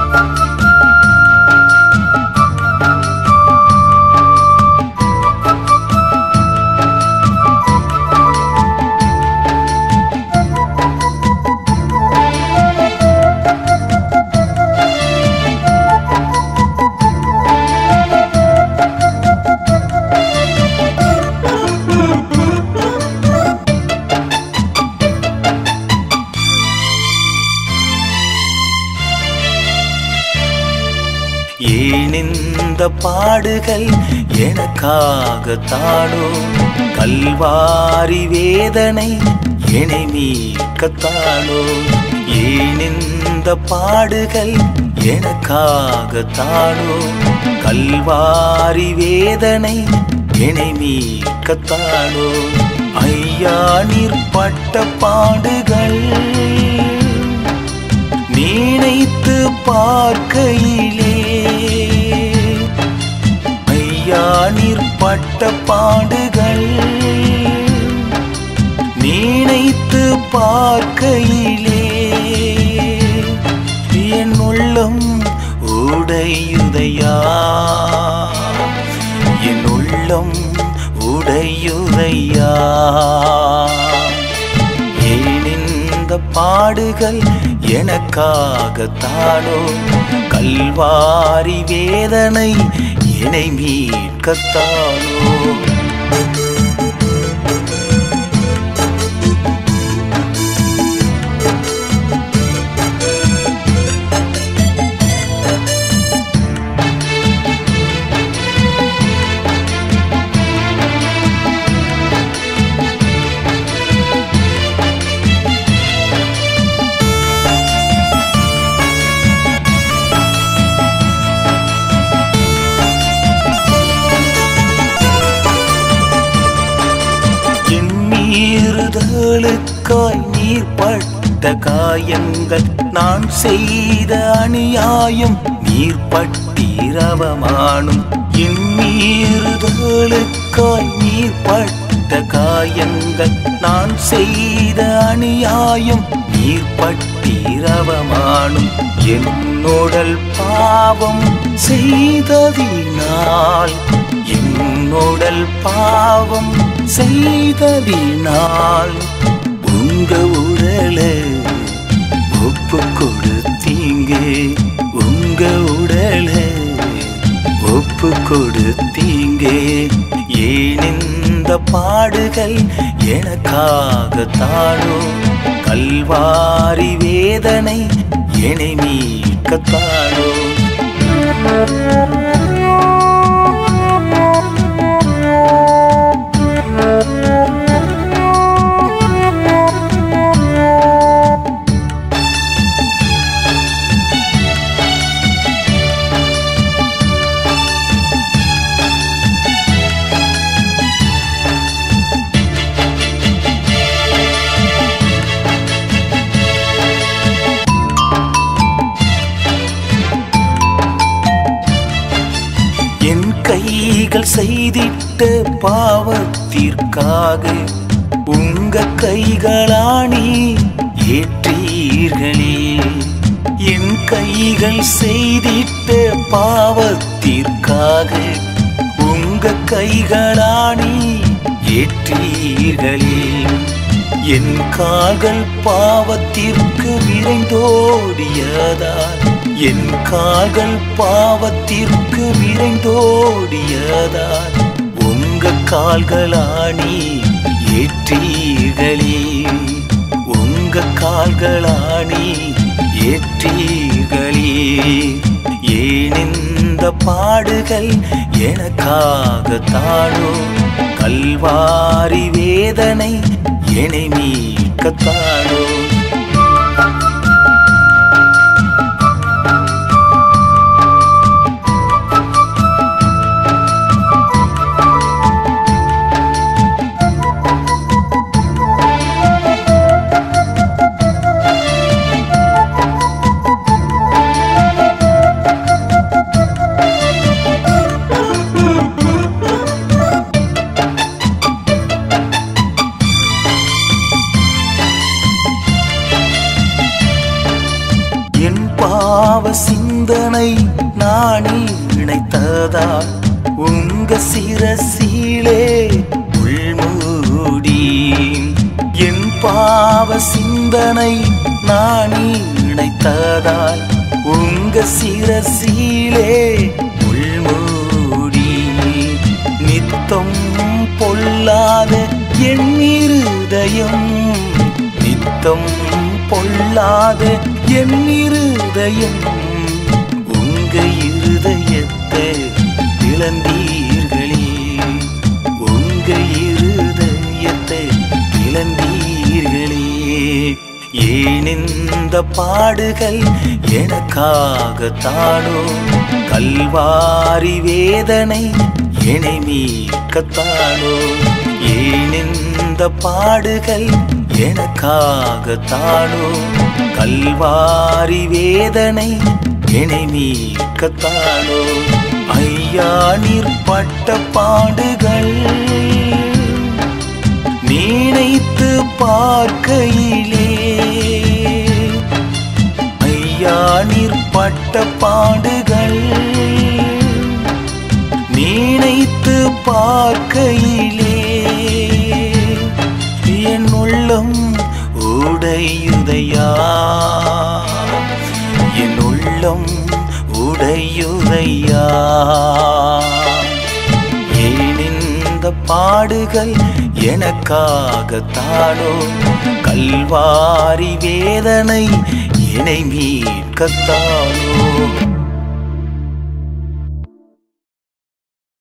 ஏன் இந்த பாடுகள் எனக்காக தானோ கல்வாரி வேதனை என்னை மீட்கத்தானோ ஏன் இந்த பாடுகள் எனக்காக தானோ கல்வாரி வேதனை என்னை மீட்கத்தானோ ஐயா நிற்பட்ட பாடுகள் நினைத்து பார்க்கையிலே ஐயா நிற்பட்ட பாடுகள் நினைத்து பார்க்கையிலே என் உள்ளம் உடையுதையா என் உள்ளம் உடையுதையா ஏன் இந்த பாடுகள் எனக்காகத்தானோ கல்வாரி வேதனை என்னை மீட்கத்தானோ என் மீறுதலுக்காய் நீர் பட்ட காயங்கள் நான் செய்த அநியாயம் நீர் பட்டீரவமானும் என் மீறுதலுக்காய் நீர் பட்ட காயங்கள் நான் செய்த அநியாயம் நீர் பட்டீரவமானும் என்னோடல் பாவம் செய்ததினால் என்னோடல் பாவம் செய்ததினால் உங்க உடல ஒப்பு கொடுத்தீங்க உங்க உடல ஒப்பு கொடுத்தீங்க ஏன் இந்த பாடுகள் எனக்காகத்தானோ கல்வாரி வேதனை என்னை மீட்கத்தானோ என் கைகள் செய்திட்ட பாவத்திற்காக உங்க கைகளாணி ஏற்றீர்களே என் கைகள் செய்திட்ட பாவத்திற்காக உங்க கைகளாணி ஏற்றீர்களே என் கால்கள் பாவத்திற்கு விரைந்தோடியதால் என் கால்கள் பாவத்திற்கு விரைந்தோடியதால் உங்க கால்களாணி ஏற்றீர்களே உங்க கால்களாணி ஏற்றீர்களே ஏன் இந்த பாடுகள் எனக்காகத்தானோ கல்வாரி வேதனை என்னை மீட்கத்தானோ பாவ சிந்தனை நான் இணைத்ததால் உங்க சிரசீலே உள்மூடி என் பாவ சிந்தனை நான் இணைத்ததால் உங்க சிரசீலே உள்மூடி நித்தம் பொல்லாத என் இருதயம் நித்தம் பொல்லாத என் இருதயம் உங்க இருதயத்தை இழந்தீர்களே உங்க இருதயத்தை இழந்தீர்களே ஏன் இந்த பாடுகள் எனக்காகத்தானோ கல்வாரி வேதனை என்னை மீட்கத்தானோ ஏன் இந்த பாடுகள் எனக்காகத்தானோ கல்வாரி வேதனை என்னை மீட்கத்தானோ ஐயா நிற்பட்ட பாடுகள் நினைத்து பார்க்கையிலே ஐயா நிற்பட்ட பாடுகள் நினைத்து பார்க்கையிலே என் உள்ளம் உடையுதையா என் உள்ளம் உடையுதையா ஏன் இந்த பாடுகள் எனக்காகத்தானோ கல்வாரி வேதனை என்னை மீட்கத்தானோ